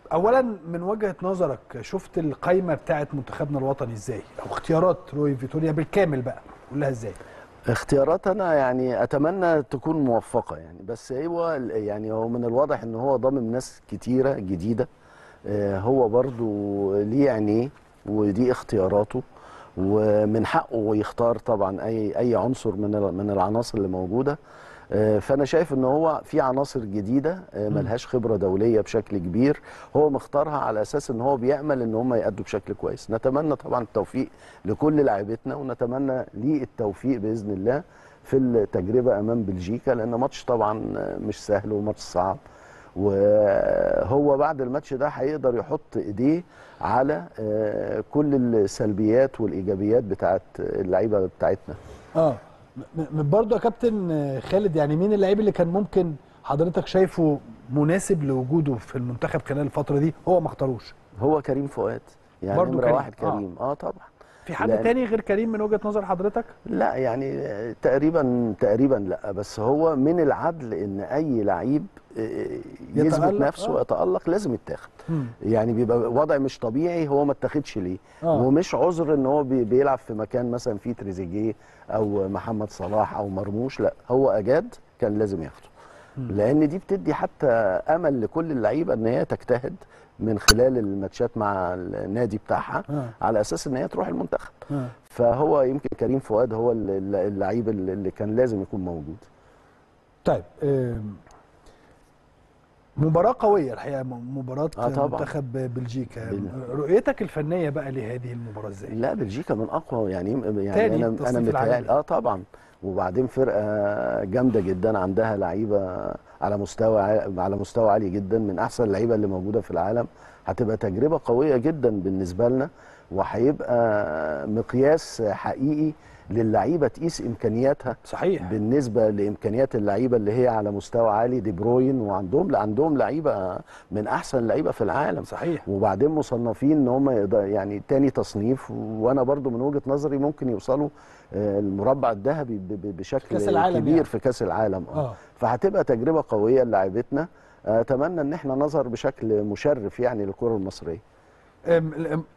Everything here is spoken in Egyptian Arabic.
اولا من وجهه نظرك شفت القايمه بتاعه منتخبنا الوطني ازاي او اختيارات روي فيتوريا بالكامل بقى قولها ازاي اختيارات انا يعني اتمنى تكون موفقه يعني بس هو يعني هو من الواضح ان هو ضامن ناس كتيره جديده آه، هو برضو ليه عينيه ودي اختياراته ومن حقه يختار طبعا اي اي عنصر من ال- من العناصر اللي موجوده آه، فانا شايف ان هو في عناصر جديده آه، ملهاش خبره دوليه بشكل كبير هو مختارها على اساس ان هو بيامل ان هم يادوا بشكل كويس نتمنى طبعا التوفيق لكل لاعبتنا ونتمنى ليه التوفيق باذن الله في التجربه امام بلجيكا لان ماتش طبعا آه، مش سهل وماتش صعب وهو بعد الماتش ده هيقدر يحط ايديه على آه، كل السلبيات والايجابيات بتاعت اللعيبه بتاعتنا اه م- م- برضه يا كابتن آه، خالد يعني مين اللعيب اللي كان ممكن حضرتك شايفه مناسب لوجوده في المنتخب خلال الفتره دي هو ما اختاروش هو كريم فؤاد يعني برضو نمره كريم. واحد آه. كريم اه, طبعا في حد لأن- تاني غير كريم من وجهه نظر حضرتك لا يعني آه، تقريبا تقريبا لا بس هو من العدل ان اي لعيب آه، يثبت يتألق، نفسه آه. ويتالق لازم يتاخد مم. يعني بيبقى وضع مش طبيعي هو ما اتاخدش ليه آه. ومش عذر ان هو بي- بيلعب في مكان مثلا فيه تريزيجيه او محمد صلاح او مرموش لا هو اجاد كان لازم ياخده لان دي بتدي حتى امل لكل اللعيبه ان هي تجتهد من خلال الماتشات مع النادي بتاعها آه. على اساس ان هي تروح المنتخب آه. فهو يمكن كريم فؤاد هو ال- اللعيب اللي اللي كان لازم يكون موجود طيب آم، مباراة قوية الحقيقة م- مباراة آه طبعاً. منتخب بلجيكا بال- رؤيتك الفنية بقى لهذه المباراة ازاي؟ لا بلجيكا من اقوى يعني يعني تاني انا انا تصنيف العالمي. متهيألي اه طبعا وبعدين فرقه جامده جدا عندها لعيبه على مستوى ع- على مستوى عالي جدا من احسن اللعيبه اللي موجوده في العالم هتبقى تجربه قويه جدا بالنسبه لنا وهيبقى مقياس حقيقي للعيبه تقيس امكانياتها صحيح بالنسبه لامكانيات اللعيبه اللي هي على مستوى عالي دي بروين وعندهم لا عندهم لعيبه من احسن اللعيبه في العالم صحيح وبعدين مصنفين ان هم يقدر يعني تاني تصنيف وانا برضو من وجهه نظري ممكن يوصلوا آه، المربع الذهبي ب- ب- بشكل كأس العالم كبير يعني. في كاس العالم اه اه فهتبقى تجربه قويه للاعيبتنا اتمنى ان احنا نظهر بشكل مشرف يعني للكره المصريه أم- الأم-